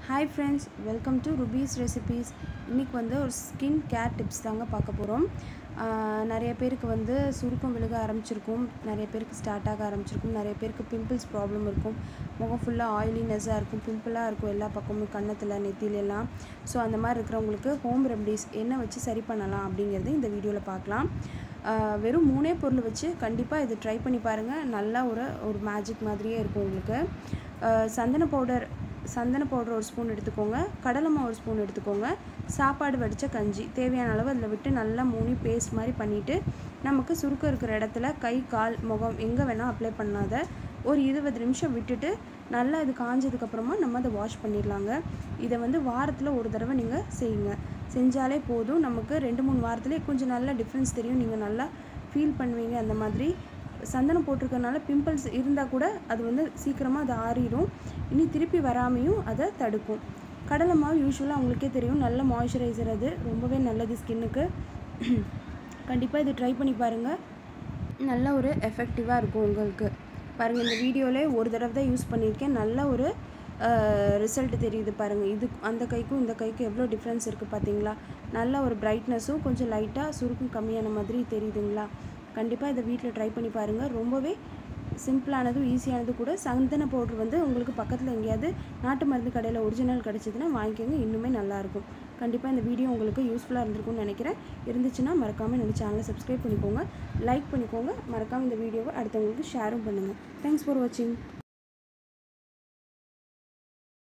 hi friends welcome to rubies recipes இன்றைக்கி வந்து ஒரு ஸ்கின் கேர் டிப்ஸ் தாங்க பார்க்க போகிறோம் நிறைய பேருக்கு வந்து சுருக்கம் விழுக ஆரம்பிச்சிருக்கும் நிறைய பேருக்கு ஸ்டார்ட் ஆக ஆரம்பிச்சிருக்கும் நிறைய பேருக்கு பிம்பிள்ஸ் ப்ராப்ளம் இருக்கும் முகம் ஃபுல்லாக ஆயிலினஸ்ஸாக இருக்கும் பிம்பிளாக இருக்கும் எல்லா பக்கமும் கன்னத்தில் நெத்திலெல்லாம் ஸோ அந்த மாதிரி இருக்கிறவங்களுக்கு ஹோம் ரெமடிஸ் என்ன வச்சு சரி பண்ணலாம் அப்படிங்கிறது இந்த வீடியோவில் பார்க்கலாம் ஆஹ் வெறும் மூணே பொருள் வச்சு கண்டிப்பாக இது ட்ரை பண்ணி பாருங்கள் நல்லா ஒரு ஒரு மேஜிக் மாதிரியே இருக்கும் உங்களுக்கு ஆஹ் சந்தன பவுடர் சந்தன பவுடர் ஒரு ஸ்பூன் எடுத்துக்கோங்க கடலை மாவு ஒரு ஸ்பூன் எடுத்துக்கோங்க சாப்பாடு வடித்த கஞ்சி தேவையான அளவு அதில் விட்டு நல்லா மூணி பேஸ்ட் மாதிரி பண்ணிவிட்டு நமக்கு சுருக்கம் இருக்கிற இடத்துல கை கால் முகம் எங்கே வேணால் அப்ளை பண்ணாத ஒரு இருபது நிமிஷம் விட்டுட்டு நல்லா இது காஞ்சதுக்கப்புறமா நம்ம அதை வாஷ் பண்ணிடலாங்க இதை வந்து வாரத்தில் ஒரு தடவை நீங்கள் செய்யுங்க செஞ்சாலே போதும் நமக்கு ரெண்டு மூணு வாரத்துலேயே கொஞ்சம் நல்ல டிஃப்ரென்ஸ் தெரியும் நீங்கள் நல்லா ஃபீல் பண்ணுவீங்க அந்த மாதிரி சந்தனம் போட்டிருக்கறனால பிம்பிள்ஸ் இருந்தால் கூட அது வந்து சீக்கிரமாக அது ஆறிடும் இனி திருப்பி வராமையும் அதை தடுக்கும் கடலை மாவு யூஸ்வலாக உங்களுக்கே தெரியும் நல்ல மாய்ஸ்சரைசர் அது ரொம்பவே நல்லது ஸ்கின்னுக்கு கண்டிப்பாக இது ட்ரை பண்ணி பாருங்கள் நல்ல ஒரு எஃபெக்டிவாக இருக்கும் உங்களுக்கு பாருங்கள் இந்த வீடியோவிலே ஒரு தடவை தான் யூஸ் பண்ணியிருக்கேன் நல்ல ஒரு ரிசல்ட் தெரியுது பாருங்கள் இது அந்த கைக்கும் இந்த கைக்கும் எவ்வளோ டிஃப்ரென்ஸ் இருக்குது பார்த்தீங்களா நல்ல ஒரு பிரைட்னஸும் கொஞ்சம் லைட்டாக சுருக்கம் கம்மியான மாதிரி தெரியுதுங்களா கண்டிப்பாக இதை வீட்டில் ட்ரை பண்ணி பாருங்கள் ரொம்பவே சிம்பிளானதும் ஈஸியானது கூட சந்தன பவுட்ரு வந்து உங்களுக்கு பக்கத்தில் எங்கேயாவது நாட்டு மருந்து கடையில் ஒரிஜினல் கிடச்சிதுன்னா வாங்கிக்கோங்க இன்னுமே நல்லாயிருக்கும் கண்டிப்பாக இந்த வீடியோ உங்களுக்கு யூஸ்ஃபுல்லாக இருந்திருக்கும்னு நினைக்கிறேன் இருந்துச்சுன்னா மறக்காமல் என்னோட சேனலை சப்ஸ்கிரைப் பண்ணிக்கோங்க லைக் பண்ணிக்கோங்க மறக்காமல் இந்த வீடியோவை அடுத்தவங்களுக்கு ஷேரும் பண்ணுங்கள் தேங்க்ஸ் ஃபார் வாட்சிங்